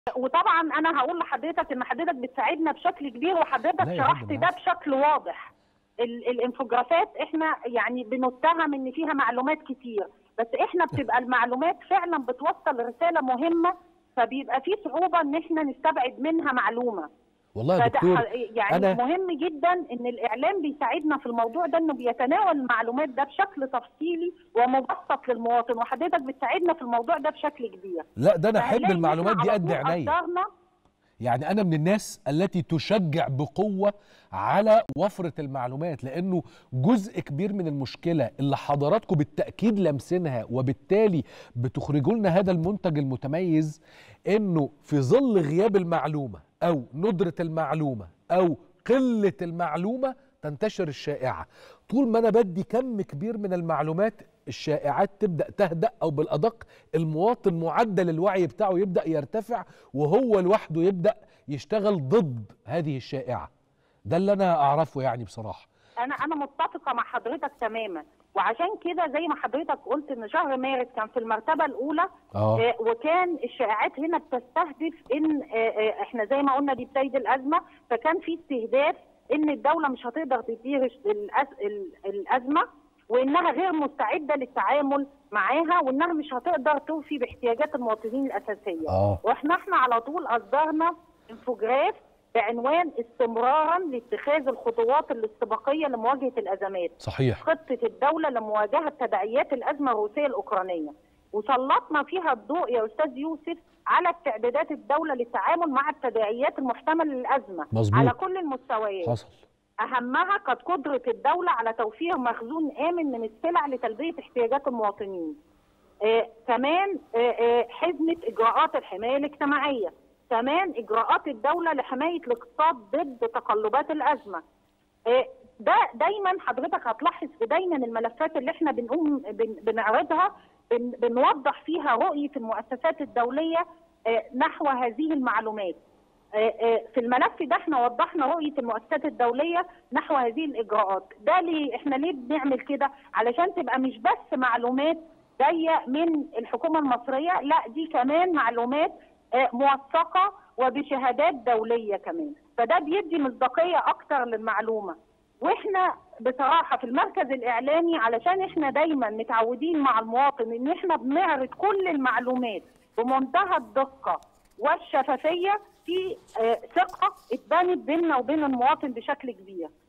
وطبعا انا هقول لحضرتك ان حضرتك بتساعدنا بشكل كبير وحضرتك لا يا شرحت فندم، ده بشكل واضح ال- الانفوجرافات احنا يعني بنتهم ان فيها معلومات كتير بس احنا بتبقى المعلومات فعلا بتوصل رساله مهمه فبيبقى في صعوبه ان احنا نستبعد منها معلومه والله يا فده دكتور ح- يعني أنا- مهم جدا ان الاعلام بيساعدنا في الموضوع ده انه بيتناول المعلومات ده بشكل تفصيلي ومبسط للمواطن وحضرتك بتساعدنا في الموضوع ده بشكل كبير لا ده انا احب فهنلاقي إن المعلومات إحنا دي على قد طول عينيا قدرنا يعني انا من الناس التي تشجع بقوه على وفره المعلومات لانه جزء كبير من المشكله اللي حضراتكم بالتاكيد لامسينها وبالتالي بتخرجوا لنا هذا المنتج المتميز انه في ظل غياب المعلومه او ندره المعلومه او قله المعلومه تنتشر الشائعه طول ما انا بدي كم كبير من المعلومات الشائعات تبدا تهدا او بالادق المواطن معدل الوعي بتاعه يبدا يرتفع وهو لوحده يبدا يشتغل ضد هذه الشائعه ده اللي انا اعرفه يعني بصراحه انا انا متفقه مع حضرتك تماما وعشان كده زي ما حضرتك قلت ان شهر مارس كان في المرتبه الاولى اه آه، وكان الشائعات هنا بتستهدف ان آه، آه، احنا زي ما قلنا دي بدايه الازمه فكان في استهداف ان الدوله مش هتقدر تدير الأز- ال- الازمه وانها غير مستعده للتعامل معاها وانها مش هتقدر توفي باحتياجات المواطنين الاساسيه اه واحنا احنا على طول اصدرنا انفوجراف بعنوان استمرارا لاتخاذ الخطوات الاستباقيه لمواجهه الازمات صحيح خطه الدوله لمواجهه تداعيات الازمه الروسيه الاوكرانيه وسلطنا فيها الضوء يا استاذ يوسف على استعدادات الدوله للتعامل مع التداعيات المحتمله للازمه مظبوط. على كل المستويات حصل اهمها كانت قدره الدوله على توفير مخزون امن من السلع لتلبيه احتياجات المواطنين. آه كمان آه آه حزمه اجراءات الحمايه الاجتماعيه. كمان اجراءات الدوله لحمايه الاقتصاد ضد تقلبات الازمه. آه ده دايما حضرتك هتلاحظ في دايما الملفات اللي احنا بنقوم بن بنعرضها بن بنوضح فيها رؤيه المؤسسات الدوليه آه نحو هذه المعلومات. آه، آه، في الملف ده احنا وضحنا رؤيه المؤسسات الدوليه نحو هذه الاجراءات، ده ليه احنا ليه بنعمل كده؟ علشان تبقى مش بس معلومات جايه من الحكومه المصريه، لا دي كمان معلومات آه، موثقه وبشهادات دوليه كمان، فده بيدي مصداقيه اكتر للمعلومه. واحنا بصراحه في المركز الاعلامي علشان احنا دايما متعودين مع المواطن ان احنا بنعرض كل المعلومات بمنتهى الدقه والشفافيه في آه، ثقه اتبنت بيننا وبين المواطن بشكل كبير